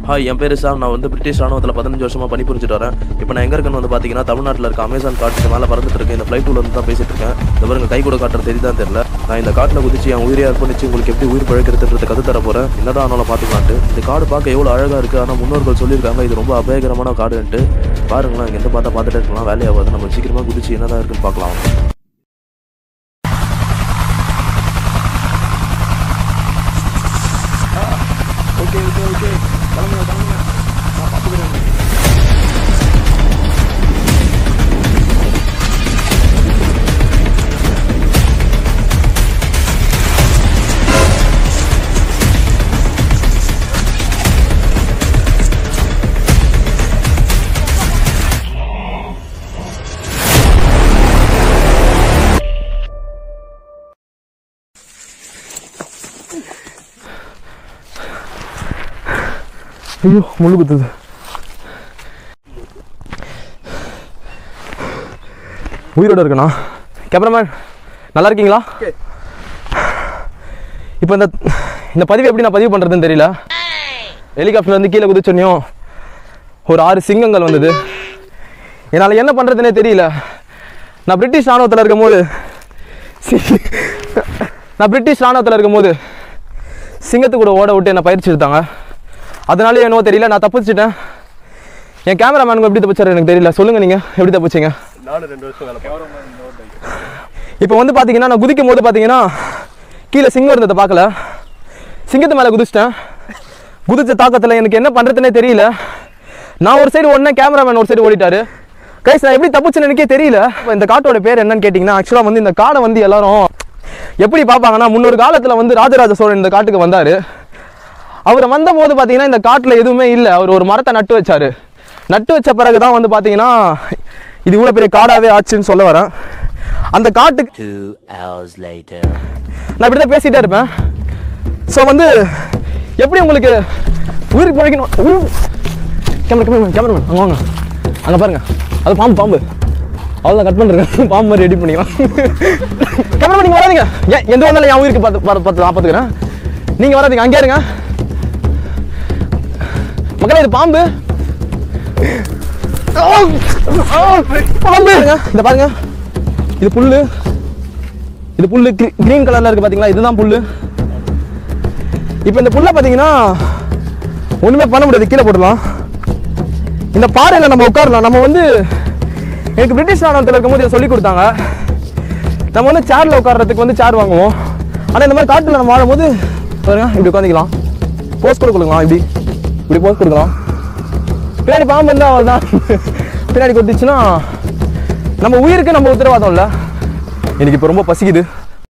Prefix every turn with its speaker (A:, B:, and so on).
A: Hi என் பேர் சாம் நான் வந்து பிரிட்டிஷ் ராணுவத்தில் பதினஞ்சு வருஷமாக பணிபுரிஞ்சுட்டு வரேன் இப்போ நான் எங்கே இருக்கேன்னு வந்து பார்த்தீங்கன்னா தமிழ்நாட்டில் இருக்க அமேசான் காட்டுக்கு மேலே பறந்துட்டு இருக்கேன் இந்த ஃப்ளைட் இருந்து தான் பேசிட்டு இருக்கேன் இந்த பாருங்க கை கூட காட்டுற தெரியுதான் தெரியல நான் இந்த காட்டில் குதிச்சு என் உயிரை அர்ப்பணிச்சு உங்களுக்கு எப்படி உயிர் பழக்கிறதுன்றது கற்று தர போகிறேன் என்னதான் ஆனாலும் பார்த்துக்கலான்ட்டு இந்த காடு பார்க்க எவ்வளோ அழகாக இருக்குது ஆனால் முன்னோர்கள் சொல்லியிருக்காங்க இது ரொம்ப அபயகரமான காடுன்ட்டு பாருங்களேன் இங்கே எந்த பார்த்தா பார்த்துட்டே இருக்கலாம் வேலையாகாது நம்ம சீக்கிரமாக குதிச்சு என்னதான் இருக்குன்னு பார்க்கலாம் ஓகே ஓகே ஓகே கிளம்புங்க கிளம்புங்க நான் பார்த்துக்கிறேன்
B: ஐயோ முள்ளு குத்துது உயிரோட இருக்கண்ணா கேமராமேன் நல்லா இருக்கீங்களா இப்போ இந்த இந்த பதிவு எப்படி நான் பதிவு பண்ணுறதுன்னு தெரியல ஹெலிகாப்டர் வந்து கீழே குதிச்சோன்னையும் ஒரு ஆறு சிங்கங்கள் வந்தது என்னால் என்ன பண்ணுறதுனே தெரியல நான் பிரிட்டிஷ் ராணுவத்தில் இருக்கும் போது சி- நான் பிரிட்டிஷ் ராணுவத்தில் இருக்கும் போது சிங்கத்து கூட ஓட விட்டு என்னை பயிற்சி எடுத்தாங்க அதனால என்னவோ தெரியல நான் தப்பிச்சிட்டேன் என் கேமராமேனுக்கு எப்படி தப்பிச்சாரு எனக்கு தெரியல சொல்லுங்க நீங்க எப்படி தப்பிச்சீங்க இப்போ வந்து பாத்தீங்கன்னா நான் குதிக்கும் போது பாத்தீங்கன்னா கீழே சிங்கம் இருந்ததை பார்க்கல சிங்கத்து மேலே குதிச்சிட்டேன் குதிச்ச தாக்கத்தில் எனக்கு என்ன பண்றதுனே தெரியல நான் ஒரு சைடு ஓடினேன் கேமராமேன் ஒரு சைடு ஓடிட்டாரு கைஸ் நான் எப்படி தப்பிச்சேன்னு எனக்கே தெரியல இப்ப இந்த காட்டோட பேர் என்னன்னு கேட்டிங்கன்னா ஆக்சுவலாக வந்து இந்த காடை வந்து எல்லாரும் எப்படி பார்ப்பாங்கன்னா முன்னொரு காலத்தில் வந்து ராஜராஜ சோழன் இந்த காட்டுக்கு வந்தார் அவர் வந்தபோது பார்த்தீங்கன்னா இந்த காட்டில் எதுவுமே இல்லை அவர் ஒரு மரத்தை நட்டு வச்சாரு நட்டு வச்ச பிறகு தான் வந்து பார்த்தீங்கன்னா இது இவ்வளோ பெரிய காடாகவே ஆச்சுன்னு சொல்ல வரேன் அந்த காட்டுக்கு
C: Two hours later.
B: நான் இப்படி தான் பேசிகிட்டே இருப்பேன் ஸோ வந்து எப்படி உங்களுக்கு உயிர் பிழைக்கணும் உயிர் கேமரா கேமரா கேமரா அங்கே வாங்க அங்கே பாருங்க அது பாம்பு பாம்பு அவ்வளோதான் கட் பண்ணுறேன் பாம்பு மாதிரி ரெடி பண்ணிக்கலாம் கேமரா நீங்கள் வராதீங்க ஏன் எந்த வந்தாலும் என் உயிருக்கு பார்த்து பார்த்து பார்த்து நான் பார்த்துக்கிறேன் நீங்கள் வராதீங்க அங்கே இருங்க மக்களே இது பாம்பு பாம்பு இந்த பாருங்க இது புல்லு இது புல்லு கிரீன் கலர்ல இருக்கு பாத்தீங்களா இதுதான் புல்லு இப்போ இந்த புல்லை பாத்தீங்கன்னா ஒண்ணுமே பண்ண முடியாது கீழே போடலாம் இந்த பாறையில நம்ம உட்காரலாம் நம்ம வந்து எனக்கு பிரிட்டிஷ் ராணுவத்தில் இருக்கும்போது இதை சொல்லி கொடுத்தாங்க நம்ம வந்து சேர்ல உட்கார்றதுக்கு வந்து சேர் வாங்குவோம் ஆனா இந்த மாதிரி காட்டுல நம்ம வாழும்போது பாருங்க இப்படி உட்காந்துக்கலாம் போஸ்ட் கூட கொடுக்கலாம் இப்படி இப்படி போஸ்ட் கொடுக்கலாம் பின்னாடி பாம்பு இருந்தால் அவ்வளோதான் பின்னாடி கொத்திச்சுன்னா நம்ம உயிருக்கு நம்ம உத்தரவாதம் இல்லை எனக்கு இப்போ ரொம்ப பசிக்குது